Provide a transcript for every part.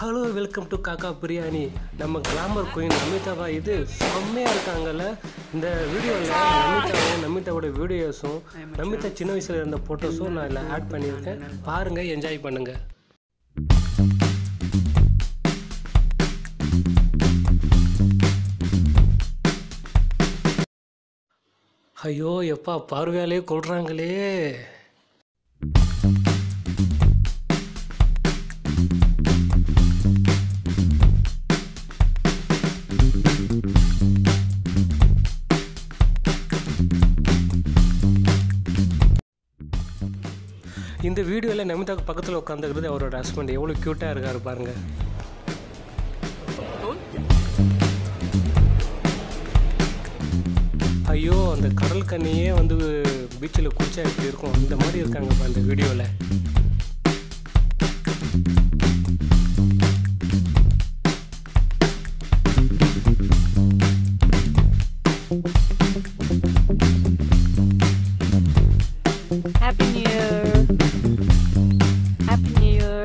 Hello welcome to காக்கா பிரியாணி நம்ம glamour queen நமிதாவா இது செம்மையாக இருக்காங்கல்ல இந்த வீடியோவில் நமிதாவும் நமிதாவோட வீடியோஸும் நமிதா சின்ன வயசில் இருந்த ஃபோட்டோஸும் நான் இதில் ஆட் பண்ணியிருக்கேன் பாருங்கள் என்ஜாய் பண்ணுங்கள் ஐயோ எப்பா பார்வையாலே கொள்றாங்களே இந்த வீடியோவில் நமிதாக்கு பக்கத்தில் உட்காந்துக்கிறது அவரோட ஹஸ்பண்ட் எவ்வளோ க்யூட்டாக இருக்காரு பாருங்க ஐயோ அந்த கடல் கண்ணியே வந்து பீச்சில் குளிச்சா எப்படி இருக்கும் இந்த மாதிரி இருக்காங்கப்பா இந்த வீடியோவில் Happy New Year. Happy New Year.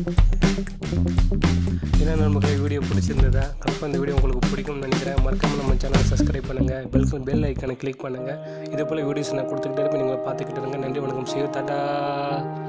ஏன்னா நமக்கு வீடியோ பிடிச்சிருந்ததா கண்டிப்பாக இந்த வீடியோ உங்களுக்கு பிடிக்கும்னு நினைக்கிறேன் மறக்காம நம்ம சேனலை சப்ஸ்கிரைப் பண்ணுங்கள் பெல் பெல் ஐக்கானை கிளிக் பண்ணுங்கள் இதே போல் வீடியோஸ் நான் கொடுத்துக்கிட்டே இருப்பேன் நீங்களை பார்த்துக்கிட்டு இருங்க நன்றி வணக்கம் செய்ய டாடா